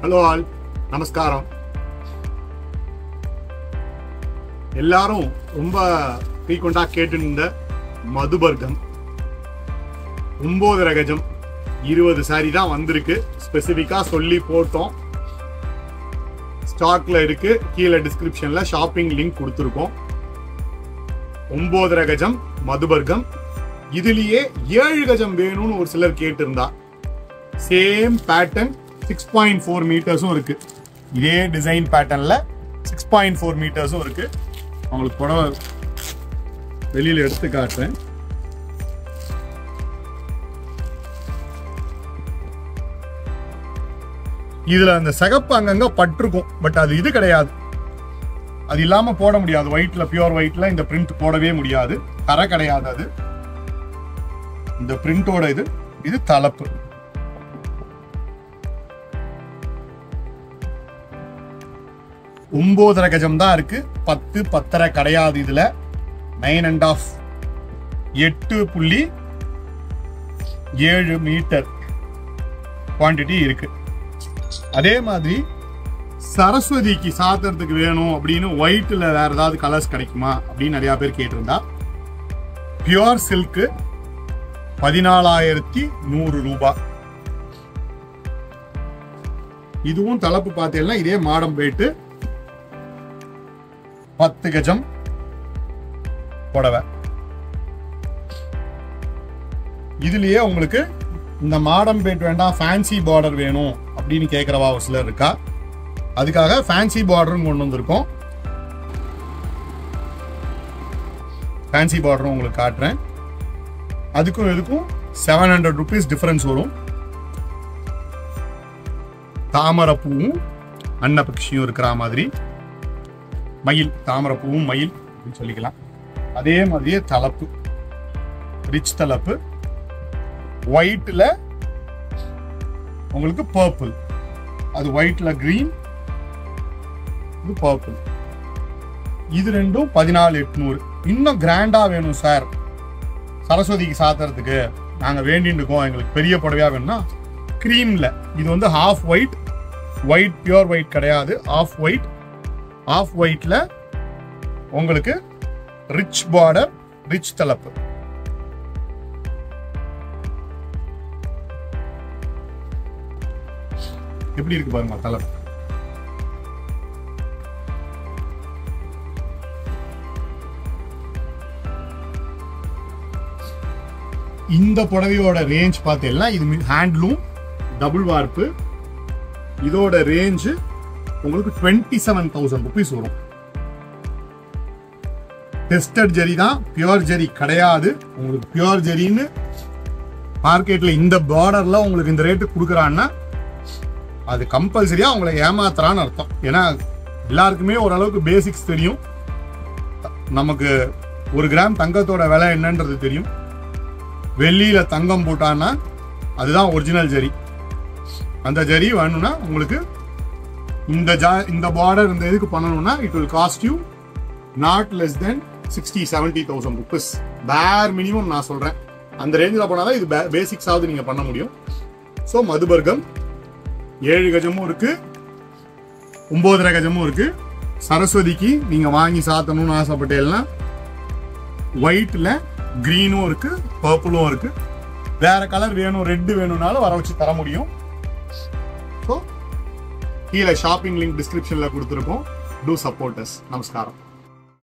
hello all நமஸ்காரம் எல்லாரும் ரொம்ப ஃப்ரீக்வெண்டா கேட்டுருந்த மதுபர்கம் ஒன்பது ரகஜம் இருபது சாரி தான் வந்திருக்கு ஸ்பெசிஃபிக்கா சொல்லி போட்டோம் ஸ்டாக்ல இருக்கு கீழே டிஸ்கிரிப்ஷன்ல ஷாப்பிங் லிங்க் கொடுத்துருக்கோம் ஒன்பது கஜம் மதுபர்கம் இதுலயே ஏழு கஜம் வேணும்னு ஒரு சிலர் கேட்டிருந்தா same pattern six point four மீட்டர்ஸும் இருக்கு இதே டிசைன் பேட்டர்ன்ல சிக்ஸ் பாயிண்ட் ஃபோர் மீட்டர்ஸும் இருக்கு உங்களுக்கு புடவை வெளியில எடுத்து காட்டுறேன் இதுல அந்த சிகப்பு அங்கங்க பட்டிருக்கும் பட் அது இது கிடையாது அது இல்லாம போட முடியாது ஒயிட்ல பியூர் ஒயிட்ல இந்த பிரிண்ட் போடவே முடியாது கரை கிடையாது அது இந்த பிரிண்டோட இது இது தலப்பு ஒன்பதரை கஜம் தான் இருக்கு பத்து பத்தரை கிடையாது இதுல நைன் அண்ட் ஆஃப் எட்டு புள்ளி ஏழு மீட்டர் குவான்டிட்டி இருக்கு அதே மாதிரி சரஸ்வதிக்கு சாத்துறதுக்கு வேணும் அப்படின்னு ஒயிட்ல வேற ஏதாவது கலர்ஸ் கிடைக்குமா அப்படின்னு நிறைய பேர் கேட்டிருந்தா பியூர் சில்க்கு பதினாலாயிரத்தி நூறு ரூபாய் இதுவும் தலைப்பு பார்த்தீங்கன்னா இதே மாடம் போயிட்டு பத்து கஜம் புடவை இதுலயே உங்களுக்கு இந்த மாடம் பேட் வேண்டாம் ஃபேன்சி பார்டர் வேணும் அப்படின்னு கேட்கறவா ஒரு சிலர் இருக்கா அதுக்காக ஃபேன்சி பார்டரும் கொண்டு வந்திருக்கோம் ஃபேன்சி பார்டரும் உங்களுக்கு காட்டுறேன் அதுக்கும் இதுக்கும் செவன் ஹண்ட்ரட் ருபீஸ் டிஃபரன்ஸ் வரும் தாமரைப்பூவும் அன்னபக்ஷியும் இருக்கிற மாதிரி மயில் தாமரைப்பூவும் மயில் அப்படின்னு சொல்லிக்கலாம் அதே மாதிரியே தலப்பு ரிச் தலப்பு ஒயிட்ல உங்களுக்கு பர்பிள் அது ஒயிட்ல கிரீன் இது பர்பிள் இது ரெண்டும் பதினாலு எட்நூறு இன்னும் கிராண்டா வேணும் சார் சரஸ்வதிக்கு சாத்துறதுக்கு நாங்க வேண்டிட்டு இருக்கோம் எங்களுக்கு பெரிய புடவையா வேணும்னா கிரீம்ல இது வந்து half white white pure white கிடையாது ஆஃப் ஒயிட் ஆஃப் ஒயிட்ல உங்களுக்கு ரிச் பார்டர் ரிச் தலப்பு எப்படி இருக்கு பாருங்க தலப்பு இந்த புடவையோட ரேஞ்ச் பார்த்தீங்கன்னா இது ஹேண்ட்லூம் டபுள் வார்ப்பு இதோட ரேஞ்ச் உங்களுக்கு டுவெண்ட்டி செவன் தௌசண்ட் ருபீஸ் வரும் டெஸ்டட் ஜெரி தான் பியூர் ஜெரி கிடையாது உங்களுக்கு பியூர் ஜெரின்னு மார்க்கெட்ல இந்த பார்டர்ல உங்களுக்கு இந்த ரேட்டு கொடுக்குறான்னா அது கம்பல்சரியா உங்களை ஏமாத்துறான்னு அர்த்தம் ஏன்னா எல்லாருக்குமே ஓரளவுக்கு பேசிக்ஸ் தெரியும் நமக்கு ஒரு கிராம் தங்கத்தோட விலை என்னன்றது தெரியும் வெள்ளியில தங்கம் போட்டான்னா அதுதான் ஒரிஜினல் ஜரி அந்த ஜரி வேணும்னா உங்களுக்கு இந்த ஜா இந்த பார்டர் இந்த இதுக்கு பண்ணணும்னா it will cost you not less than sixty seventy thousand rupees per minimum நான் சொல்றேன் அந்த ரேஞ்சில் போனாதான் இது பேசிக்ஸாவது நீங்க பண்ண முடியும் ஸோ மதுபர்கம் ஏழு கஜமும் இருக்கு ஒன்பதரை கஜமும் இருக்கு சரஸ்வதிக்கு நீங்க வாங்கி சாத்தணும்னு ஆசைப்பட்டேன்னா ஒயிட்ல கிரீனும் இருக்கு பர்பிளும் இருக்கு வேற கலர் வேணும் ரெட் வேணும்னாலும் வர வச்சு தர முடியும் ஸோ கீழே ஷாப்பிங் லிங்க் டிஸ்கிரிப்ஷன்ல கொடுத்துருக்கோம் டூ சப்போர்ட்டர்ஸ் நமஸ்காரம்